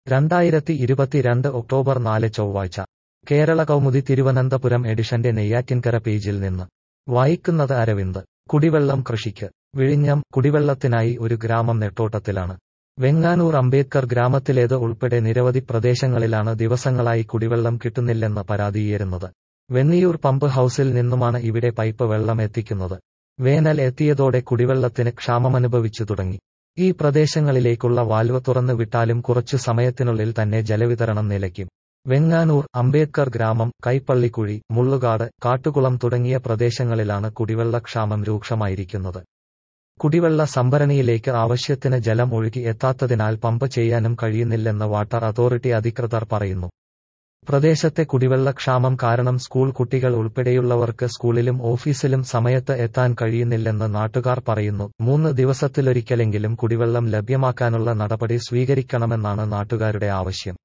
രണ്ടായിരത്തി ഇരുപത്തിരണ്ട് ഒക്ടോബർ നാല് ചൊവ്വാഴ്ച കേരള കൗമുദി തിരുവനന്തപുരം എഡിഷന്റെ നെയ്യാറ്റിൻകര പേജിൽ നിന്ന് വായിക്കുന്നത് അരവിന്ദ് കുടിവെള്ളം കൃഷിക്ക് വിഴിഞ്ഞം കുടിവെള്ളത്തിനായി ഒരു ഗ്രാമം നെട്ടോട്ടത്തിലാണ് വെങ്ങാനൂർ അംബേദ്കർ ഗ്രാമത്തിലേത് ഉൾപ്പെടെ നിരവധി പ്രദേശങ്ങളിലാണ് ദിവസങ്ങളായി കുടിവെള്ളം കിട്ടുന്നില്ലെന്ന് പരാതിയുയരുന്നത് വെന്നിയൂർ പമ്പ് ഹൌസിൽ നിന്നുമാണ് ഇവിടെ പൈപ്പ് വെള്ളം എത്തിക്കുന്നത് വേനൽ എത്തിയതോടെ കുടിവെള്ളത്തിന് ക്ഷാമമനുഭവിച്ചു തുടങ്ങി ഈ പ്രദേശങ്ങളിലേക്കുള്ള വാൽവ് തുറന്നു വിട്ടാലും കുറച്ചു സമയത്തിനുള്ളിൽ തന്നെ ജലവിതരണം നിലയ്ക്കും വെങ്ങാനൂർ അംബേദ്കർ ഗ്രാമം കൈപ്പള്ളിക്കുഴി മുള്ളുകാട് കാട്ടുകുളം തുടങ്ങിയ പ്രദേശങ്ങളിലാണ് കുടിവെള്ളക്ഷാമം രൂക്ഷമായിരിക്കുന്നത് കുടിവെള്ള സംഭരണിയിലേക്ക് ആവശ്യത്തിന് ജലം ഒഴുകി എത്താത്തതിനാൽ പമ്പ് ചെയ്യാനും കഴിയുന്നില്ലെന്ന് വാട്ടർ അതോറിറ്റി അധികൃതർ പറയുന്നു പ്രദേശത്തെ കുടിവെള്ളക്ഷാമം കാരണം സ്കൂൾ കുട്ടികൾ ഉൾപ്പെടെയുള്ളവർക്ക് സ്കൂളിലും ഓഫീസിലും സമയത്ത് എത്താൻ കഴിയുന്നില്ലെന്ന് നാട്ടുകാർ പറയുന്നു മൂന്ന് ദിവസത്തിലൊരിക്കലെങ്കിലും കുടിവെള്ളം ലഭ്യമാക്കാനുള്ള നടപടി സ്വീകരിക്കണമെന്നാണ് നാട്ടുകാരുടെ ആവശ്യം